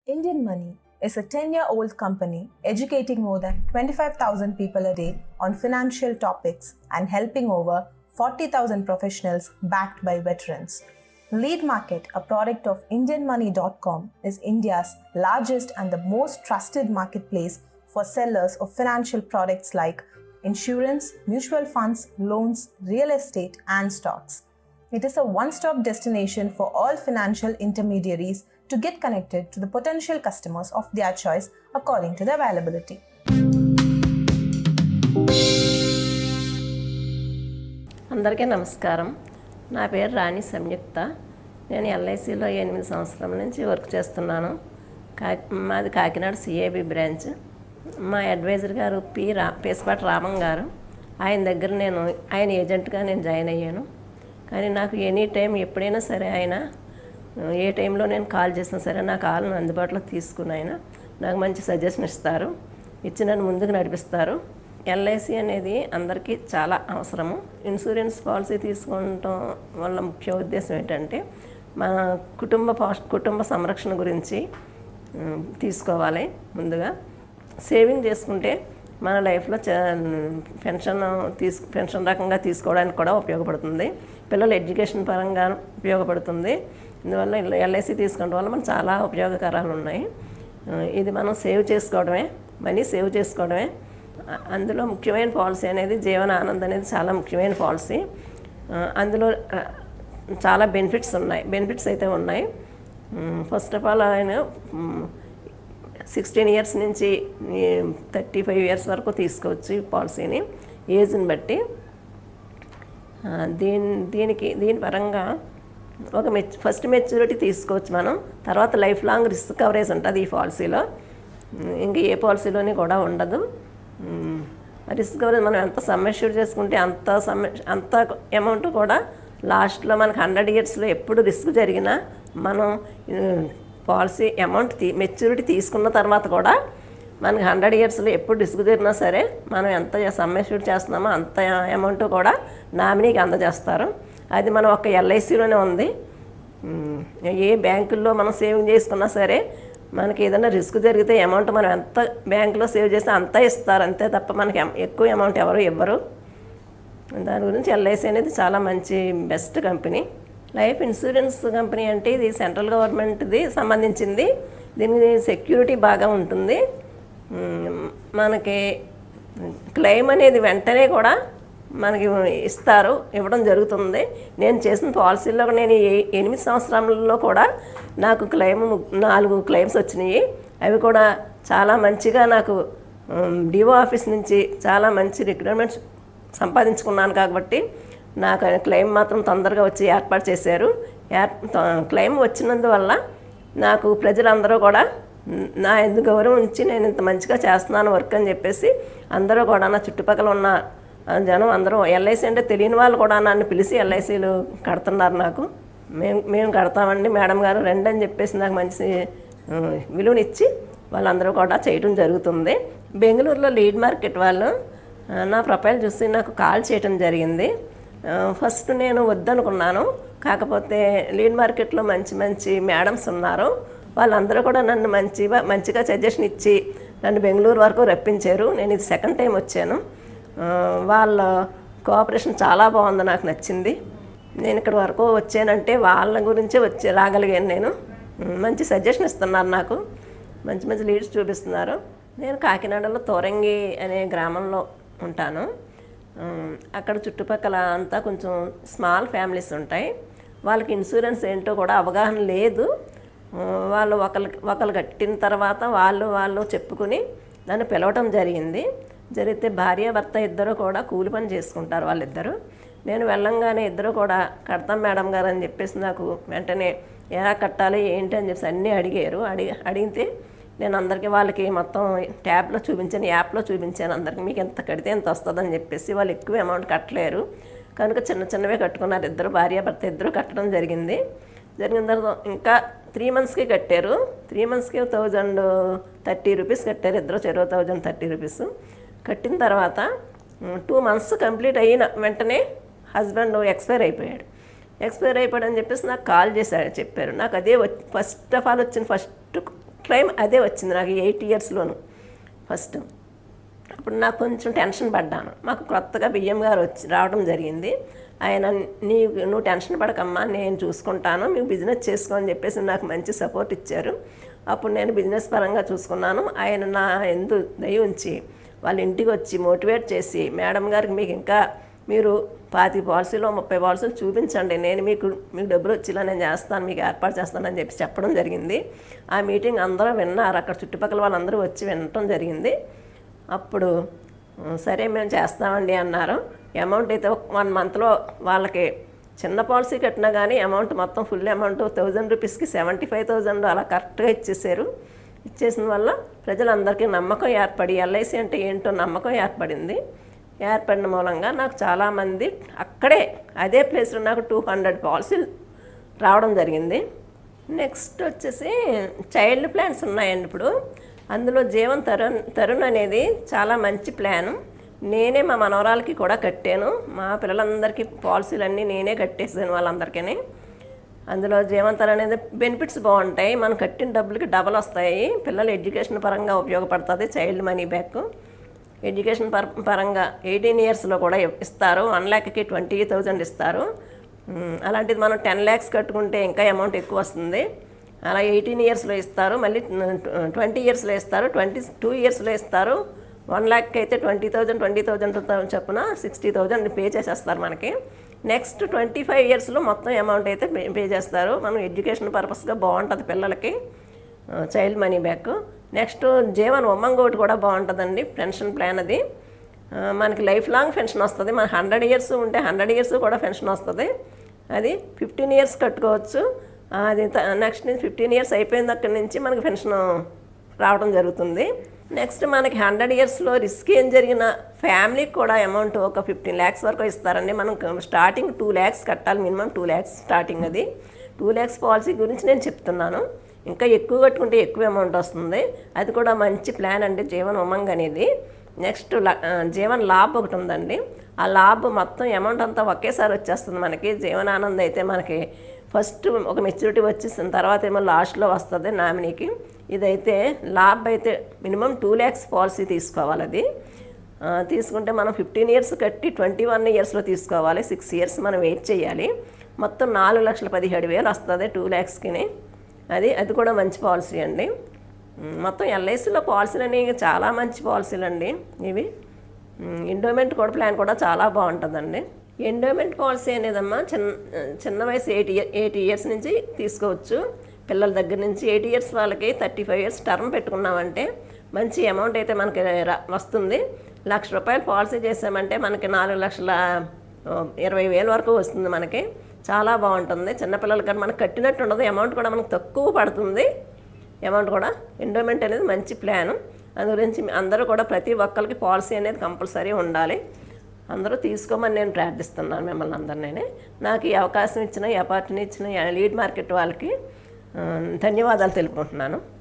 Indian Money is a 10 year old company educating more than 25,000 people a day on financial topics and helping over 40,000 professionals backed by veterans. Lead Market, a product of IndianMoney.com, is India's largest and the most trusted marketplace for sellers of financial products like insurance, mutual funds, loans, real estate, and stocks. It is a one stop destination for all financial intermediaries to get connected to the potential customers of their choice according to the availability. అందరికీ నమస్కారం నా పేరు రాణి సంయుక్త నేను ఎల్ఐసిలో ఎనిమిది సంవత్సరాల నుంచి work చేస్తున్నాను కా మాది కాకినాడ సిఏబి బ్రాంచ్ మా అడ్వైజర్ గారు పి రా పేసపాటి రామం గారు ఆయన దగ్గర నేను ఆయన ఏజెంట్గా నేను జాయిన్ అయ్యాను కానీ నాకు ఎనీ టైం ఎప్పుడైనా సరే ఆయన ఏ టైంలో నేను కాల్ చేసినా సరే నా కాల్ను అందుబాటులో తీసుకుని ఆయన నాకు మంచి సజెషన్ ఇస్తారు ఇచ్చి నన్ను ముందుకు నడిపిస్తారు ఎల్ఐసి అనేది అందరికీ చాలా అవసరము ఇన్సూరెన్స్ పాలసీ తీసుకుంటాం వల్ల ముఖ్య ఉద్దేశం ఏంటంటే మన కుటుంబ పోష కుటుంబ సంరక్షణ గురించి ఉమ్, తీసుకోవాలి ముందుగా సేవింగ్ చేసుకుంటే మన లైఫ్లో చ పెన్షన్ తీసు పెన్షన్ రకంగా తీసుకోవడానికి కూడా ఉపయోగపడుతుంది పిల్లల ఎడ్యుకేషన్ పరంగా ఉపయోగపడుతుంది ఇందువల్ల ఎల్ఐసి తీసుకోవడం వల్ల మనకు చాలా ఉపయోగకరాలు ఉన్నాయి ఆ, ఇది మనం సేవ్ చేసుకోవడమే మనీ సేవ్ చేసుకోవడమే ఆ- అందులో ముఖ్యమైన పాలసీ అనేది జీవన ఆనంద్ అనేది చాలా ముఖ్యమైన పాలసీ ఆ, అందులో ఆ, చాలా బెనిఫిట్స్ ఉన్నాయి బెనిఫిట్స్ అయితే ఉన్నాయి ఫస్ట్ ఆఫ్ ఆల్ ఆయన సిక్స్టీన్ ఇయర్స్ నుంచి థర్టీ ఫైవ్ ఇయర్స్ వరకు తీసుకోవచ్చు ఈ పాలసీని ఏజ్ని బట్టి ఆ, దీని దీనికి దీని పరంగా ఒక మెచ్ ఫస్ట్ మెచ్యూరిటీ తీసుకోవచ్చు మనం తర్వాత లైఫ్ లాంగ్ రిస్క్ కవరేజ్ ఉంటుంది ఈ పాలసీలో ఉమ్, ఇంకా ఏ పాలసీలోని కూడా ఉండదు ఉమ్, రిస్క్ కవరేజ్ మనం ఎంత సమ్మెష్యూర్ చేసుకుంటే అంత సమ్మె అంత అమౌంట్ కూడా లాస్ట్లో మనకు హండ్రెడ్ ఇయర్స్లో ఎప్పుడు రిస్క్ జరిగినా మనం పాలసీ అమౌంట్ తీ మెచ్యూరిటీ తీసుకున్న తర్వాత కూడా మనకి హండ్రెడ్ ఇయర్స్లో ఎప్పుడు రిస్క్ జరిగినా సరే మనం ఎంత సమ్మెష్యూర్ చేస్తున్నామో అంత అమౌంట్ కూడా నామినీకి అందజేస్తారు అది మనం ఒక ఎల్ఐసిలోనే ఉంది ఉమ్, ఏ బ్యాంకుల్లో మనం సేవింగ్ చేసుకున్నా సరే మనకి ఏదైనా రిస్క్ జరిగితే అమౌంట్ మనం ఎంత బ్యాంకులో సేవ్ చేస్తే అంత ఇస్తారు అంతే తప్ప మనకి ఎం- ఎక్కువ అమౌంట్ ఎవరు ఇవ్వరు దాని గురించి ఎల్ఐసి అనేది చాలా మంచి best company life insurance company అంటే ఇది సెంట్రల్ గవర్నమెంట్ది సంబంధించింది దీనికి సెక్యూరిటీ బాగా ఉంటుంది మ్, మనకి క్లెయిమ్ అనేది వెంటనే కూడా మనకి ఇస్తారు ఇవ్వడం జరుగుతుంది నేను చేసిన పాలసీలో నేను ఏ- ఎనిమిది సంవత్సరాలలో కూడా నాకు క్లెయిమ్ నాలుగు క్లెయిమ్స్ వచ్చినాయి అవి కూడా చాలా మంచిగా నాకు డిఓ ఆఫీస్ నుంచి చాలా మంచి రిక్రూట్మెంట్స్ సంపాదించుకున్నాను కాబట్టి నాకు ఆయన క్లెయిమ్ మాత్రం తొందరగా వచ్చి ఏర్పాటు చేశారు ఏర్ క్లెయిమ్ వచ్చినందువల్ల నాకు ప్రజలందరూ కూడా న- నా ఎందుకు గౌరవం ఉంచి నేను ఇంత మంచిగా చేస్తున్నాను వర్క్ అని చెప్పేసి అందరూ కూడా నా చుట్టుపక్కల ఉన్న ఆ, జనం అందరూ ఎల్ఐసి అంటే తెలియని వాళ్ళు కూడా నన్ను పిలిచి ఎల్ఐసీలు కడుతున్నారు నాకు మేము మేము కడతామండి మేడం గారు రండి అని చెప్పేసి నాకు మంచి ఆ, విలువనిచ్చి వాళ్ళందరూ కూడా చేయడం జరుగుతుంది బెంగళూరులో లీడ్ మార్కెట్ వాళ్ళు ఆ, నా ప్రొఫైల్ చూసి నాకు కాల్ చేయడం జరిగింది ఆ, ఫస్ట్ నేను వద్దనుకున్నాను కాకపోతే లీడ్ మార్కెట్లో మంచి మంచి మేడమ్స్ ఉన్నారు వాళ్ళందరూ కూడా నన్ను మంచిగా మంచిగా సజెషన్ ఇచ్చి నన్ను బెంగళూరు వరకు రప్పించారు నేను ఇది సెకండ్ టైం వచ్చాను ఆ, వాళ్ళ కోఆపరేషన్ చాలా బాగుంది నాకు నచ్చింది నేను ఇక్కడ వరకు వచ్చానంటే వాళ్ళ గురించే వచ్చి రాగలిగాను నేను ఉమ్, మంచి సజెషన్ ఇస్తున్నారు నాకు మంచి మంచి లీడ్స్ చూపిస్తున్నారు నేను కాకినాడలో తోరంగి అనే గ్రామంలో ఉంటాను ఉమ్, అక్కడ చుట్టుపక్కల అంతా కొంచెం స్మాల్ ఫ్యామిలీస్ ఉంటాయి వాళ్ళకి ఇన్సూరెన్స్ ఏంటో కూడా అవగాహన లేదు ఉమ్, వాళ్ళు ఒకరికి ఒకరు కట్టిన తర్వాత వాళ్ళు వాళ్ళు చెప్పుకుని నన్ను పిలవటం జరిగింది జరిగితే భార్య భర్త ఇద్దరు కూడా కూలి పని చేసుకుంటారు వాళ్ళిద్దరు నేను వెళ్ళంగానే ఇద్దరు కూడా కడతాం మేడం గారు అని చెప్పేసి నాకు వెంటనే ఎలా కట్టాలి ఏంటి అని చెప్పేసి అన్నీ అడిగారు అడిగి అడిగితే నేను అందరికీ వాళ్ళకి మొత్తం ట్యాబ్లో చూపించాను యాప్లో చూపించాను అందరికి మీకు ఎంత కడితే ఎంత వస్తుందని చెప్పేసి వాళ్ళు ఎక్కువ అమౌంట్ కట్టలేరు కనుక చిన్న చిన్నవే కట్టుకున్నారు ఇద్దరు భార్య భర్త ఇద్దరు కట్టడం జరిగింది జరిగిన తర్వాత ఇంకా త్రీ మంత్స్కి కట్టారు త్రీ మంత్స్కి థౌజండ్ థర్టీ రూపీస్ కట్టారు ఇద్దరు చెరో థౌజండ్ థర్టీ రూపీస్ కట్టిన తర్వాత టూ మంత్స్ కంప్లీట్ అయిన వెంటనే హస్బెండ్ ఎక్స్పైర్ అయిపోయాడు ఎక్స్పైర్ అయిపోయాడు అని చెప్పేసి నాకు కాల్ చేశాడు చెప్పారు నాకు అదే ఫస్ట్ ఆఫ్ ఆల్ వచ్చిన ఫస్ట్ టైం అదే వచ్చింది నాకు ఎయిట్ ఇయర్స్లోను ఫస్ట్ అప్పుడు నాకు కొంచెం టెన్షన్ పడ్డాను మాకు కొత్తగా బియ్యం గారు వచ్చి రావడం జరిగింది ఆయన నీ నువ్వు టెన్షన్ పడకమ్మా నేను చూసుకుంటాను మీకు బిజినెస్ చేసుకో అని చెప్పేసి నాకు మంచి సపోర్ట్ ఇచ్చారు అప్పుడు నేను బిజినెస్ పరంగా చూసుకున్నాను ఆయన నా ఎందు దయ ఉంచి వాళ్ళ ఇంటికి వచ్చి మోటివేట్ చేసి మేడం గారికి మీకు ఇంకా మీరు పాతి పాలసీలో ముప్పై పాలసీలు చూపించండి నేను మీకు మీకు డబ్బులు వచ్చేలా నేను చేస్తాను మీకు ఏర్పాటు చేస్తానని చెప్పి చెప్పడం జరిగింది ఆ మీటింగ్ అందరూ విన్నారు అక్కడ చుట్టుపక్కల వాళ్ళందరూ వచ్చి వినటం జరిగింది అప్పుడు "ఉం, సరే మేము చేస్తామండి అన్నారు అమౌంట్ అయితే వన్ మంత్లో వాళ్ళకి చిన్న పాలసీ కట్టినా కానీ అమౌంట్ మొత్తం ఫుల్ అమౌంట్ థౌజండ్ రూపీస్కి సెవెంటీ ఫైవ్ థౌజండ్ అలా కరెక్ట్గా ఇచ్చేసారు ఇచ్చేసిన వల్ల ప్రజలందరికీ నమ్మకం ఏర్పడి ఎల్ఐసి అంటే ఏంటో నమ్మకం ఏర్పడింది ఏర్పడిన మూలంగా నాకు చాలామంది అక్కడే అదే ప్లేస్లో నాకు టూ హండ్రెడ్ పాలసీలు రావడం జరిగింది నెక్స్ట్ వచ్చేసి చైల్డ్ ప్లాన్స్ ఉన్నాయండి ఇప్పుడు అందులో జీవన్ తరుణ్ తరుణ్ అనేది చాలా మంచి ప్లాన్ నేనే మా మనవరాలకి కూడా కట్టాను మా పిల్లలందరికీ పాలసీలన్నీ నేనే కట్టేసాను వాళ్ళందరికీ అందులో జీవంతరం అనేది బెనిఫిట్స్ బాగుంటాయి మనం కట్టిన డబ్బులకి డబల్ వస్తాయి పిల్లల ఎడ్యుకేషన్ పరంగా ఉపయోగపడుతుంది చైల్డ్ మనీ బ్యాక్ ఎడ్యుకేషన్ పర పరంగా ఎయిటీన్ ఇయర్స్లో కూడా ఇస్తారు వన్ ల్యాక్కి ట్వంటీ థౌజండ్ ఇస్తారు ఉమ్, అలాంటిది మనం టెన్ ల్యాక్స్ కట్టుకుంటే ఇంకా అమౌంట్ ఎక్కువ వస్తుంది అలా ఎయిటీన్ ఇయర్స్లో ఇస్తారు మళ్ళీ ట్వంటీ ఇయర్స్లో ఇస్తారు ట్వంటీ టూ ఇయర్స్లో ఇస్తారు వన్ ల్యాక్ అయితే ట్వంటీ థౌజండ్ ట్వంటీ థౌజండ్ చొప్పున సిక్స్టీ థౌజండ్ పే చేసేస్తారు మనకి నెక్స్ట్ ట్వంటీ ఫైవ్ ఇయర్స్లో మొత్తం అమౌంట్ అయితే పే పే చేస్తారు మనం ఎడ్యుకేషన్ పర్పస్గా బాగుంటుంది పిల్లలకి child money back next Jeevan Umang ఒకటి కూడా బాగుంటుందండి పెన్షన్ ప్లాన్ అది ఆ, మనకి లైఫ్ లాంగ్ పెన్షన్ వస్తుంది మన హండ్రెడ్ ఇయర్స్ ఉంటే హండ్రెడ్ ఇయర్స్ కూడా పెన్షన్ వస్తుంది అది ఫిఫ్టీన్ ఇయర్స్ కట్టుకోవచ్చు ఆ, అది నెక్స్ట్ నుంచి ఫిఫ్టీన్ ఇయర్స్ అయిపోయిన దగ్గర నుంచి మనకి పెన్షన్ రావడం జరుగుతుంది నెక్స్ట్ మనకి హండ్రెడ్ ఇయర్స్లో రిస్క్ ఏం జరిగిన ఫ్యామిలీకి కూడా అమౌంట్ ఒక ఫిఫ్టీన్ ల్యాక్స్ వరకు ఇస్తారండి మనం స్టార్టింగ్ టూ ల్యాక్స్ కట్టాలి మినిమం టూ ల్యాక్స్ స్టార్టింగ్ అది టూ ల్యాక్స్ పాలసీ గురించి నేను చెప్తున్నాను ఇంకా ఎక్కువ కట్టుకుంటే ఎక్కువ అమౌంట్ వస్తుంది అది కూడా మంచి ప్లాన్ అండి జీవన్ ఉమంగ్ అనేది నెక్స్ట్ ల- ఆ, జీవన్ లాభ్ ఒకటి ఉందండి ఆ లాభ్ మొత్తం అమౌంట్ అంతా ఒకేసారి వచ్చేస్తుంది మనకి జీవనానంద్ అయితే మనకి ఫస్ట్ ఒక మెచ్యూరిటీ వచ్చేసిన తర్వాత ఏమో లాస్ట్లో వస్తుంది నామినీకి ఇదైతే లాభ్ అయితే మినిమం టూ ల్యాక్స్ పాలసీ తీసుకోవాలి అది ఆ, తీసుకుంటే మనం ఫిఫ్టీన్ ఇయర్స్ కట్టి ట్వంటీ వన్ ఇయర్స్లో తీసుకోవాలి సిక్స్ ఇయర్స్ మనం వెయిట్ చేయాలి మొత్తం నాలుగు లక్షల పదిహేడు వేలు వస్తుంది టూ ల్యాక్స్కి అది అది కూడా మంచి పాలసీ అండి ఉమ్, మొత్తం ఎల్ఐసిలో పాలసీలు అనేవి చాలా మంచి పాలసీలు అండి ఇవి ఉమ్, ఎండోమెంట్ కూడా ప్లాన్ కూడా చాలా బాగుంటుందండి ఎండోమెంట్ పాలసీ అనేదమ్మా చిన్న చిన్న వయసు ఎయిట్ ఇయర్ ఎయిట్ ఇయర్స్ నుంచి తీసుకోవచ్చు పిల్లల దగ్గర నుంచి ఎయిట్ ఇయర్స్ వాళ్ళకి థర్టీ ఫైవ్ ఇయర్స్ టర్మ్ పెట్టుకున్నామంటే మంచి అమౌంట్ అయితే మనకి రా- వస్తుంది లక్ష రూపాయలు పాలసీ చేసామంటే మనకి నాలుగు లక్షల ఆ, ఇరవై వేల వరకు వస్తుంది మనకి చాలా బాగుంటుంది చిన్నపిల్లలకి మనకు కట్టినట్టు ఉండదు అమౌంట్ కూడా మనకు తక్కువ పడుతుంది అమౌంట్ కూడా ఎండోమెంట్ అనేది మంచి ప్లాను అందు గురించి మీ అందరూ కూడా ప్రతి ఒక్కరికి పాలసీ అనేది కంపల్సరీ ఉండాలి అందరూ తీసుకోమని నేను ప్రార్థిస్తున్నాను మిమ్మల్ని అందరినీ నాకు ఈ అవకాశం ఇచ్చిన ఈ అపార్చునిటీ ఇచ్చిన ఈ లీడ్ మార్కెట్ వాళ్ళకి ఆ, ధన్యవాదాలు తెలుపుకుంటున్నాను